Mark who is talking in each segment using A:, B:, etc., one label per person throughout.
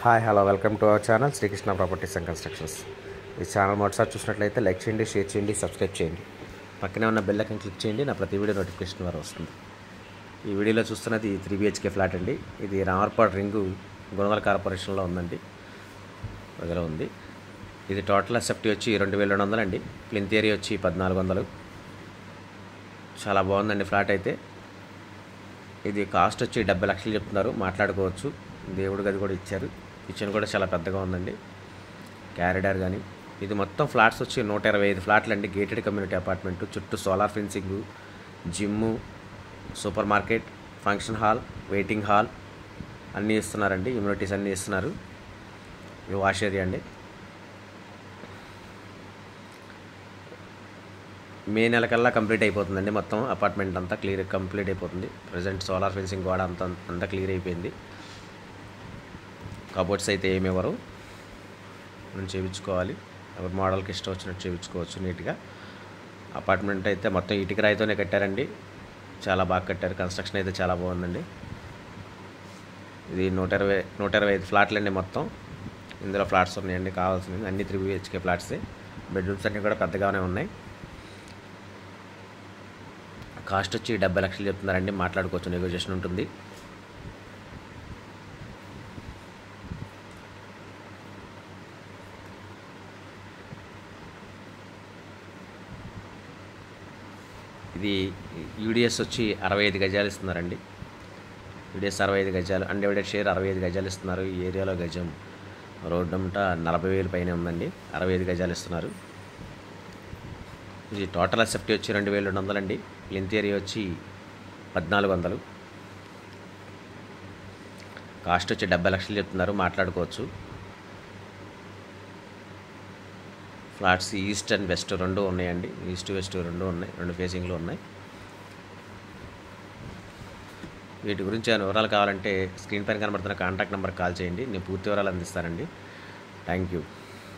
A: hi hello welcome to our channel Srikrishna properties and constructions ఈ channel మొదటిసారి చూసినట్లయితే like చేయండి షేర్ చేయండి సబ్స్క్రైబ్ చేయండి పక్కనే ఉన్న బెల్ ఐకాన్ క్లిక్ చేయండి నా ప్రతి వీడియో నోటిఫికేషన్ ద్వారా వస్తుంది ఈ వీడియోలో చూస్తున్నది త్రీ బిహెచ్కే ఫ్లాట్ అండి ఇది రామర్పాడు రింగు గుణదల కార్పొరేషన్లో ఉందండి దగ్గర ఉంది ఇది టోటల్ సెఫ్టీ వచ్చి రెండు వేల రెండు వందలు అండి ప్లింత్ ఏరియా వచ్చి పద్నాలుగు వందలు చాలా బాగుందండి ఫ్లాట్ అయితే ఇది కాస్ట్ వచ్చి డెబ్బై లక్షలు చెప్తున్నారు మాట్లాడుకోవచ్చు దేవుడి గది కూడా ఇచ్చారు కిచెన్ కూడా చాలా పెద్దగా ఉందండి క్యారిడార్ కానీ ఇది మొత్తం ఫ్లాట్స్ వచ్చి నూట ఇరవై ఐదు ఫ్లాట్లు అండి గేటెడ్ కమ్యూనిటీ అపార్ట్మెంట్ చుట్టూ solar fencing gym supermarket function hall waiting hall అన్నీ ఇస్తున్నారండి ఇమ్యూనిటీస్ అన్నీ ఇస్తున్నారు ఇది వాష్ ఏరియా అండి మే నెలకల్లా కంప్లీట్ అయిపోతుందండి మొత్తం అపార్ట్మెంట్ అంతా క్లియర్ కంప్లీట్ అయిపోతుంది ప్రజెంట్ సోలార్ ఫెన్సింగ్ గోడ అంతా అంతా క్లియర్ అయిపోయింది కబోర్డ్స్ అయితే ఏమి ఇవ్వరు మనం చేయించుకోవాలి ఎవరి మోడల్కి ఇష్టం వచ్చినట్టు చేయించుకోవచ్చు నీట్గా అపార్ట్మెంట్ అయితే మొత్తం ఇటుక రాయితోనే కట్టారండి చాలా బాగా కట్టారు కన్స్ట్రక్షన్ అయితే చాలా బాగుందండి ఇది నూట ఇరవై నూట ఇరవై ఐదు ఫ్లాట్లు అండి మొత్తం ఇందులో ఫ్లాట్స్ ఉన్నాయండి కావాల్సినవి అన్ని త్రీ బిహెచ్కే ఫ్లాట్సే బెడ్రూమ్స్ అన్నీ కూడా పెద్దగానే ఉన్నాయి కాస్ట్ వచ్చి డెబ్బై లక్షలు చెప్తున్నారండి మాట్లాడుకోవచ్చు నెగోజియేషన్ ఉంటుంది ఇది యూడిఎస్ వచ్చి అరవై ఐదు గజాలు ఇస్తున్నారండి యూడిఎస్ అరవై ఐదు గజాలు అన్డివైడెడ్ షేర్ అరవై ఐదు గజాలు ఇస్తున్నారు ఈ ఏరియాలో గజం రోడ్డు అంతా నలభై వేలు పైన ఉందండి అరవై ఐదు గజాలు ఇస్తున్నారు ఇది టోటల్ సెఫ్టీ వచ్చి రెండు వేల రెండు వందలండి లెంత్ ఏరియా వచ్చి పద్నాలుగు వందలు కాస్ట్ వచ్చి డెబ్బై లక్షలు చెప్తున్నారు మాట్లాడుకోవచ్చు ఫ్లాట్స్ ఈస్ట్ అండ్ వెస్ట్ రెండు ఉన్నాయండి ఈస్ట్ వెస్ట్ రెండు ఉన్నాయి రెండు ఫేసింగ్లు ఉన్నాయి వీటి గురించి ఏమైనా వివరాలు కావాలంటే స్క్రీన్ పైన కనబడుతున్న కాంటాక్ట్ నెంబర్ కాల్ చేయండి నేను పూర్తి వివరాలు అందిస్తానండి థ్యాంక్ యూ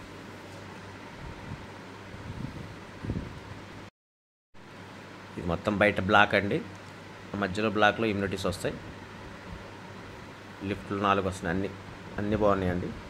A: ఇది మొత్తం బయట బ్లాక్ అండి మధ్యలో బ్లాక్లో ఇమ్యూనిటీస్ వస్తాయి లిఫ్ట్లు నాలుగు వస్తున్నాయి అన్ని అన్నీ బాగున్నాయండి